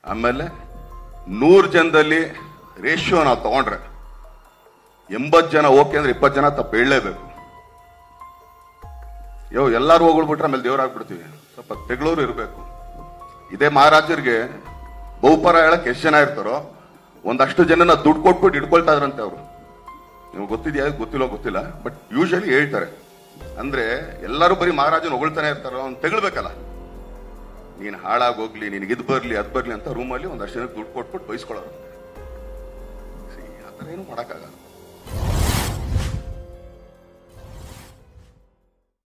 ಆಮೇಲೆ ನೂರು ಜನದಲ್ಲಿ ರೇಷಿಯೋ ನಾವು ತಗೊಂಡ್ರೆ ಎಂಬತ್ತು ಜನ ಓಕೆ ಅಂದ್ರೆ ಇಪ್ಪತ್ತು ಜನ ತಪ್ಪು ಹೇಳಲೇಬೇಕು ಯೋ ಎಲ್ಲಾರು ಹೋಗ್ಬಿಟ್ರೆ ಆಮೇಲೆ ದೇವರಾಗ್ಬಿಡ್ತೀವಿ ಸ್ವಲ್ಪ ತೆಗಳೂರು ಇರಬೇಕು ಇದೇ ಮಹಾರಾಜರಿಗೆ ಬಹುಪರ ಹೇಳಕ್ ಎಷ್ಟು ಜನ ಇರ್ತಾರೋ ಒಂದಷ್ಟು ಜನನ ದುಡ್ಡು ಕೊಟ್ಬಿಟ್ಟು ಇಟ್ಕೊಳ್ತಾ ಇದ್ರಂತೆ ಅವರು ನಿಮ್ಗೆ ಗೊತ್ತಿದೆಯಾ ಗೊತ್ತಿಲ್ಲೋ ಗೊತ್ತಿಲ್ಲ ಬಟ್ ಯೂಶಲಿ ಹೇಳ್ತಾರೆ ಅಂದ್ರೆ ಎಲ್ಲರೂ ಬರೀ ಮಹಾರಾಜನ ಹೊಗಳ್ತಾನೆ ಇರ್ತಾರೋ ಅವ್ನು ತೆಗಳ್ಬೇಕಲ್ಲ ನೀನು ಹಾಳಾಗೋಗ್ಲಿ ನಿನಗೆ ಇದು ಬರ್ಲಿ ಅದ್ ಬರ್ಲಿ ಅಂತ ರೂಮಲ್ಲಿ ಒಂದಷ್ಟು ಜನಕ್ಕೆ ದುಡ್ಡು ಕೊಟ್ಬಿಟ್ಟು ಬಯಸ್ಕೊಳ್ಳೋರು See, ಆ ಥರ ಏನು ಮಾಡೋಕ್ಕಾಗಲ್ಲ